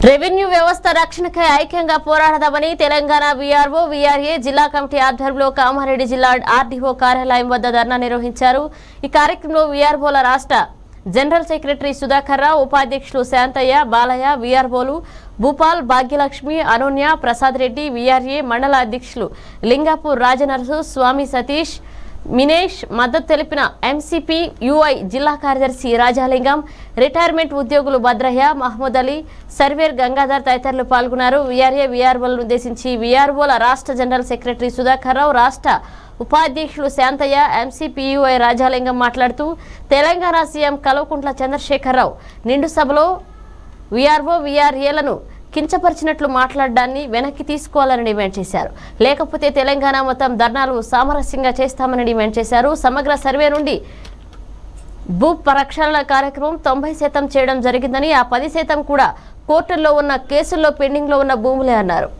Revenue వ్యవస్థ రక్షణకై ఐక్యంగా పోరాడదామని తెలంగాణ వీఆర్ఓ వీఆర్ఏ జిల్లా కమిటీ ఆధ్వర్యంలో కామారెడ్డి జిల్లా ఆర్డీఓ కార్యాలయం వద్ద ధర్నా నిర్వహించారు ఈ కార్యక్రమంలో వీఆర్ఓల రాష్ట్ర జనరల్ సెక్రటరీ సుధాకర్ రావు ఉపాధ్యక్షులు శాంతయ్య బాలయ్య వీఆర్ఓలు భూపాల్ భాగ్యలక్ష్మి అనూన్య ప్రసాద్ రెడ్డి వీఆర్ఏ మండల అధ్యక్షులు లింగాపూర్ రాజనరసు స్వామి సతీష్ మినేష్ మద్దతు తెలిపిన ఎంసీపీ యుఐ జిల్లా కార్యదర్శి రాజాలింగం రిటైర్మెంట్ ఉద్యోగులు భద్రయ్య మహమ్మద్ అలీ సర్వేర్ గంగాధర్ తదితరులు పాల్గొన్నారు వీఆర్ఏ వీఆర్ఓలను ఉద్దేశించి వీఆర్ఓల రాష్ట్ర జనరల్ సెక్రటరీ సుధాకర్ రావు రాష్ట్ర ఉపాధ్యక్షులు శాంతయ్య ఎంసీపీయుఐ రాజాలింగం మాట్లాడుతూ తెలంగాణ సీఎం కల్వకుంట్ల చంద్రశేఖరరావు నిండు సభలో వీఆర్ఓ వీఆర్ఏలను కించపరిచినట్లు మాట్లాడడాన్ని వెనక్కి తీసుకోవాలని డిమాండ్ చేశారు లేకపోతే తెలంగాణ మొత్తం ధర్నాలు సామరస్యంగా చేస్తామని డిమాండ్ చేశారు సమగ్ర సర్వే నుండి భూ ప్రక్షాళన కార్యక్రమం తొంభై శాతం చేయడం జరిగిందని ఆ పది శాతం కూడా కోర్టుల్లో ఉన్న కేసుల్లో పెండింగ్లో ఉన్న భూములే అన్నారు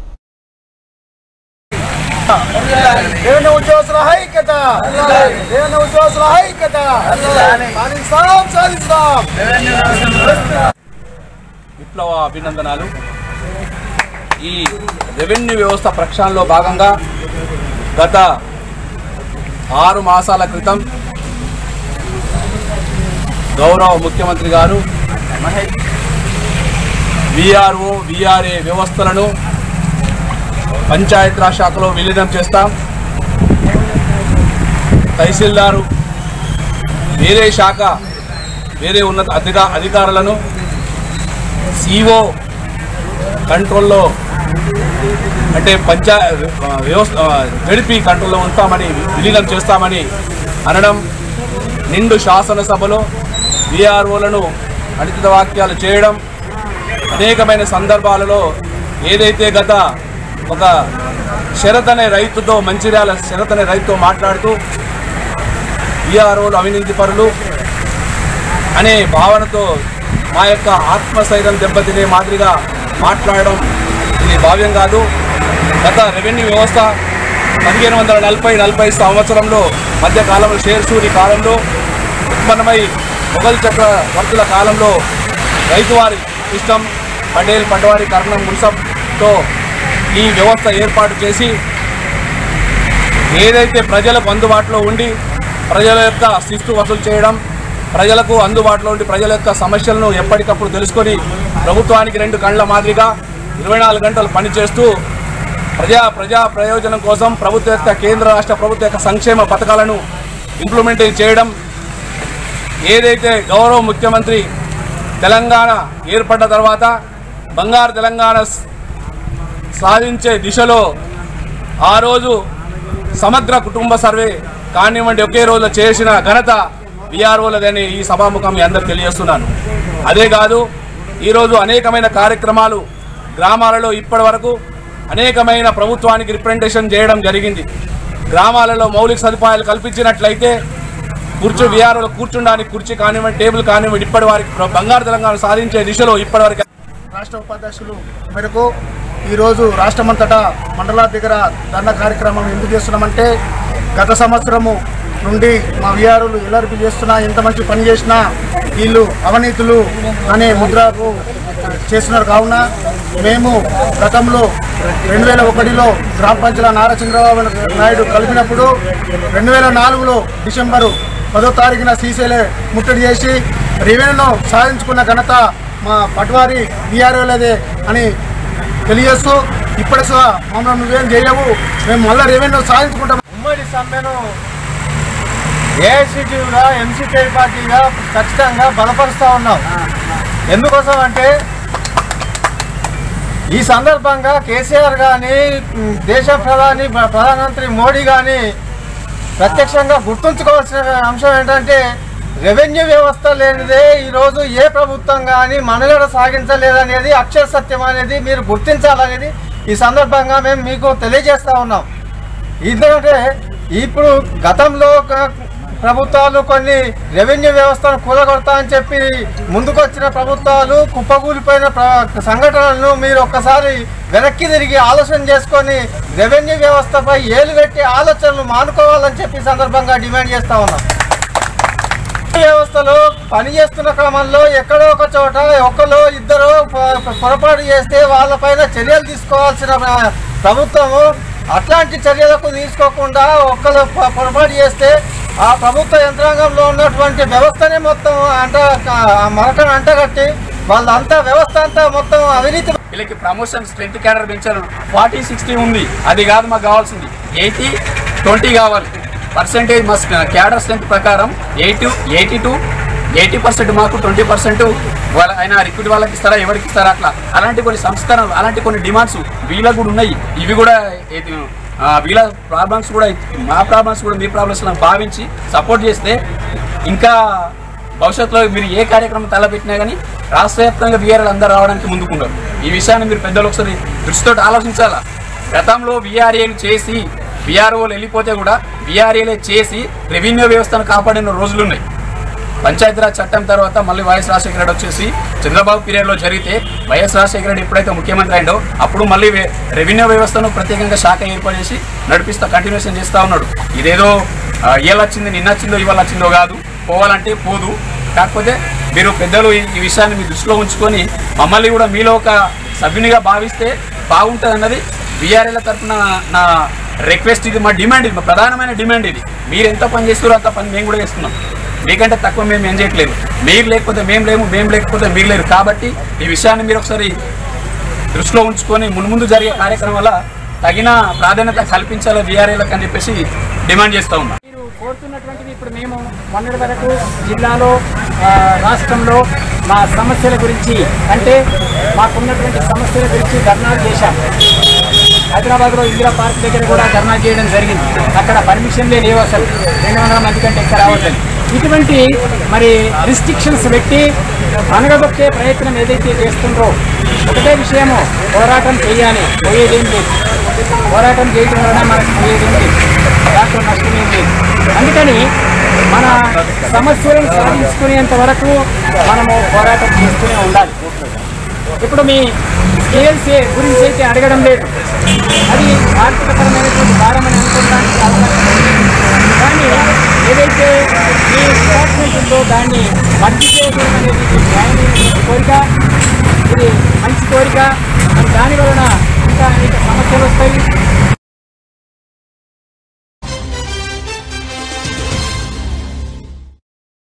దేవుని ఉద్యోగస్తుల ఐక్యత దేవుని ఉద్యోగస్తుల ఐక్యత సాధిస్తాం సాధిస్తాం విప్లవ అభినందనాలు ఈ రెవెన్యూ వ్యవస్థ ప్రక్షాళనలో భాగంగా గత ఆరు మాసాల క్రితం గౌరవ ముఖ్యమంత్రి గారు విఆర్ఓ విఆర్ఏ వ్యవస్థలను పంచాయతీరాజ్ శాఖలో విలీనం చేస్తాం తహసీల్దారు వేరే శాఖ వేరే ఉన్నత అధికా అధికారులను సిఓ కంట్రోల్లో అంటే పంచా వ్యవస్థ జడిపి కంట్రోల్లో ఉంటామని విలీనం చేస్తామని అనడం నిండు శాసనసభలో విఆర్ఓలను అనిత వాక్యాలు చేయడం అనేకమైన సందర్భాలలో ఏదైతే గత ఒక శరత్ అనే రైతుతో మంచిర్యాల శరత్ అనే రైతుతో మాట్లాడుతూ విఆర్ఓలు అవినీతి పరులు అనే భావనతో మా యొక్క ఆత్మస్థైర్యం దెబ్బతినే మాదిరిగా మాట్లాడడం ఇది భావ్యం కాదు గత రెవెన్యూ వ్యవస్థ పదిహేను వందల నలభై నలభై సంవత్సరంలో మధ్యకాలంలో షేర్సూరి కాలంలో ఉత్పన్నమై మొఘల్ చక్రవర్తుల కాలంలో రైతువారి ఇష్టం పటేల్ పటవారి కర్ణం మున్సబ్తో ఈ వ్యవస్థ ఏర్పాటు చేసి ఏదైతే ప్రజలకు అందుబాటులో ఉండి ప్రజల యొక్క శిస్తు వసూలు చేయడం ప్రజలకు అందుబాటులో ఉండి ప్రజల యొక్క సమస్యలను ఎప్పటికప్పుడు తెలుసుకొని ప్రభుత్వానికి రెండు కళ్ళ మాదిరిగా ఇరవై నాలుగు గంటలు పనిచేస్తూ ప్రజా ప్రజా ప్రయోజనం కోసం ప్రభుత్వ యొక్క కేంద్ర రాష్ట్ర ప్రభుత్వ యొక్క సంక్షేమ పథకాలను ఇంప్లిమెంట్ చేయడం ఏదైతే గౌరవ ముఖ్యమంత్రి తెలంగాణ ఏర్పడ్డ తర్వాత బంగారు తెలంగాణ సాధించే దిశలో ఆ రోజు సమగ్ర కుటుంబ సర్వే కానివ్వండి ఒకే రోజు చేసిన ఘనత విఆర్ఓలదని ఈ సభాముఖం మీ అందరు తెలియజేస్తున్నాను అదే కాదు ఈరోజు అనేకమైన కార్యక్రమాలు గ్రామాలలో ఇప్పటి వరకు అనేకమైన ప్రభుత్వానికి రిప్రజెంటేషన్ చేయడం జరిగింది గ్రామాలలో మౌలిక సదుపాయాలు కల్పించినట్లయితే కూర్చో విఆర్ఓలో కూర్చుండానికి కుర్చీ కానివ్వండి టేబుల్ కానివ్వండి ఇప్పటి వారికి బంగారు తెలంగాణ సాధించే దిశలో ఇప్పటి వరకు రాష్ట్ర ఉపాధ్యక్షులు మేరకు ఈరోజు రాష్ట్రమంతటా మండలాల దగ్గర ధర్నా కార్యక్రమం ఎందుకు చేస్తున్నామంటే గత సంవత్సరము నుండి మా విఆర్ఓలు ఎల్ఆర్పి చేస్తున్నా ఎంత మంచి పని చేసినా వీళ్ళు అవినీతులు అనే ముద్రకు చేస్తున్నారు కావున మేము గతంలో రెండు వేల ఒకటిలో గ్రామ పంచాయతీ నారా చంద్రబాబు నాయుడు కలిపినప్పుడు రెండు వేల నాలుగులో డిసెంబరు పదో తారీఖున శ్రీశైలే ముట్టడి చేసి రెవెన్యూను సాధించుకున్న ఘనత మా పట్వారి బీఆర్ఓలదే అని తెలియజేస్తూ ఇప్పటి సహా మమ్మల్ని నువ్వేం చేయవు మేము మళ్ళీ రెవెన్యూ సాధించుకుంటాం ఉమ్మడి సమ్మెను ఏఐసిటీగా ఎంసీపీ పార్టీగా ఖచ్చితంగా బలపరుస్తూ ఉన్నాం ఎందుకోసం అంటే ఈ సందర్భంగా కేసీఆర్ కానీ దేశ ప్రధాని ప్రధానమంత్రి మోడీ కానీ ప్రత్యక్షంగా గుర్తుంచుకోవాల్సిన అంశం ఏంటంటే రెవెన్యూ వ్యవస్థ లేనిదే ఈరోజు ఏ ప్రభుత్వం కానీ మనగడ సాగించలేదనేది అక్షర సత్యం అనేది మీరు గుర్తించాలనేది ఈ సందర్భంగా మేము మీకు తెలియజేస్తా ఉన్నాం ఎందుకంటే ఇప్పుడు గతంలో క- ప్రభుత్వాలు కొన్ని రెవెన్యూ వ్యవస్థను కూలగొడతా అని చెప్పి ముందుకొచ్చిన ప్రభుత్వాలు కుప్పకూలిపోయిన ప్ర- సంఘటనలను మీరు ఒక్కసారి వెనక్కి తిరిగి ఆలోచన చేసుకొని రెవెన్యూ వ్యవస్థపై ఏలు పెట్టి ఆలోచనలు మానుకోవాలని చెప్పి ఈ సందర్భంగా డిమాండ్ చేస్తా ఉన్నాం వ్యవస్థలో పనిచేస్తున్న క్రమంలో ఎక్కడో ఒక చోట ఒకరు ఇద్దరు పొ- పొ- పొరపాటు చేస్తే వాళ్ళపైన చర్యలు తీసుకోవాల్సిన ప్ర- ప్రభుత్వము అట్లాంటి చర్యలకు తీసుకోకుండా ఒక్కరు పొ- పొరపాటు చేస్తే ఆ ప్రభుత్వ యంత్రాంగంలో ఉన్నటువంటి వ్యవస్థనే మొత్తం అంట మరకను అంటగట్టి వాళ్ళంతా వ్యవస్థ అంతా మొత్తం అవినీతి వీళ్ళకి ప్రమోషన్ స్ట్రెంత్ క్యాడర్ పెంచారు ఫార్టీ సిక్స్టీ ఉంది అది కాదు మాకు కావాల్సింది ఎయిటీ ట్వంటీ కావాలి పర్సెంటేజ్ మస్ట్ క్యాడర్ స్ట్రెంత్ ప్రకారం eighty eighty to eighty percent మాకు ట్వంటీ పర్సెంట్ వాళ్ళ ఆయన రిక్రూట్ వాళ్ళకి ఇస్తారా ఎవరికి ఇస్తారా అట్లా అలాంటి కొన్ని సంస్కరణలు అలాంటి కొన్ని డిమాండ్స్ వీళ్ళకు కూడా ఉన్నాయి ఇవి కూడా ఏది, ఆ, వీళ్ళ ప్రాబ్లమ్స్ కూడా మా ప్రాబ్లమ్స్ కూడా మీ ప్రాబ్లమ్స్ భావించి సపోర్ట్ చేస్తే ఇంకా భవిష్యత్తులో మీరు ఏ కార్యక్రమం తలపెట్టినా కానీ రాష్ట్ర వ్యాప్తంగా విఆర్ఎల్ అందరూ రావడానికి ముందుకున్నారు ఈ విషయాన్ని మీరు పెద్దలు ఒకసారి దృష్టితో ఆలోచించాలా గతంలో విఆర్ఏలు చేసి విఆర్ఓలు వెళ్ళిపోతే కూడా విఆర్ఏలే చేసి రెవెన్యూ వ్యవస్థను కాపాడిన రోజులు ఉన్నాయి పంచాయతీరాజ్ చట్టం తర్వాత మళ్ళీ వైఎస్ రాజశేఖర రెడ్డి వచ్చేసి చంద్రబాబు పీరియడ్లో జరిగితే వైఎస్ రాజశేఖర రెడ్డి ఎప్పుడైతే ముఖ్యమంత్రి అయిందో అప్పుడు మళ్ళీ వే- రెవెన్యూ వ్యవస్థను ప్రత్యేకంగా శాఖ ఏర్పాటు చేసి నడిపిస్తా కంటిన్యూషన్ చేస్తూ ఉన్నాడు ఇదేదో ఆ, ఇవాళ వచ్చింది నిన్న వచ్చిందో ఇవాళ వచ్చిందో కాదు పోవాలంటే పోదు కాకపోతే మీరు పెద్దలు ఈ ఈ విషయాన్ని మీ దృష్టిలో ఉంచుకొని మమ్మల్ని కూడా మీలో ఒక సభ్యునిగా భావిస్తే బాగుంటుంది అన్నది బీఆర్ఎల్ తరఫున నా రిక్వెస్ట్ ఇది మా డిమాండ్ ఇది మా ప్రధానమైన డిమాండ్ ఇది మీరు ఎంత పని చేస్తారో అంత పని మేము కూడా చేస్తున్నాం మీకంటే తక్కువ మేము ఏం చేయట్లేదు మీరు లేకపోతే మేము లేము మేము లేకపోతే మీరు లేరు కాబట్టి ఈ విషయాన్ని మీరు ఒకసారి దృష్టిలో ఉంచుకొని మున్ముందు జరిగే కార్యక్రమం వల్ల తగిన ప్రాధాన్యత కల్పించాలి బీఆర్ఏలకు అని చెప్పేసి డిమాండ్ చేస్తూ ఉన్నాం మీరు కోరుతున్నటువంటిది ఇప్పుడు మేము మొన్నటి వరకు జిల్లాలో ఆ, రాష్ట్రంలో మా సమస్యల గురించి అంటే మాకున్నటువంటి సమస్యల గురించి ధర్నాలు చేశాం హైదరాబాద్లో ఇందిరా పార్క్ దగ్గర కూడా ధర్నా చేయడం జరిగింది అక్కడ పర్మిషన్లే లేవు అసలు రెండు వందల మంది కంటే ఎక్కువ రావద్దని ఇటువంటి మరి రిస్ట్రిక్షన్స్ పెట్టి అనగదొక్కే ప్రయత్నం ఏదైతే చేస్తుండ్రో ఒకటే విషయము పోరాటం చేయాలి పోయేదేం లేదు పోరాటం చేయడం వలన మనకు పోయేదేం లేదు దాంట్లో నష్టమేం లేదు అందుకని మన సమస్యలను సాధించుకునేంత వరకు మనము పోరాటం చేస్తూనే ఉండాలి ఇప్పుడు మీ స్కేల్స్ గురించి అయితే అడగడం లేదు అది ఆర్థికపరమైనటువంటి భారం అని అనుకోవడానికి అవకాశం ఉంది. కానీ ఏదైతే మీ డిపార్ట్మెంట్ ఉందో దాన్ని భర్తీ చేయడం అనేది మీ న్యాయమైనటువంటి కోరిక ఇది మంచి కోరిక మరి దాని వలన ఇంకా అనేక సమస్యలు వస్తాయి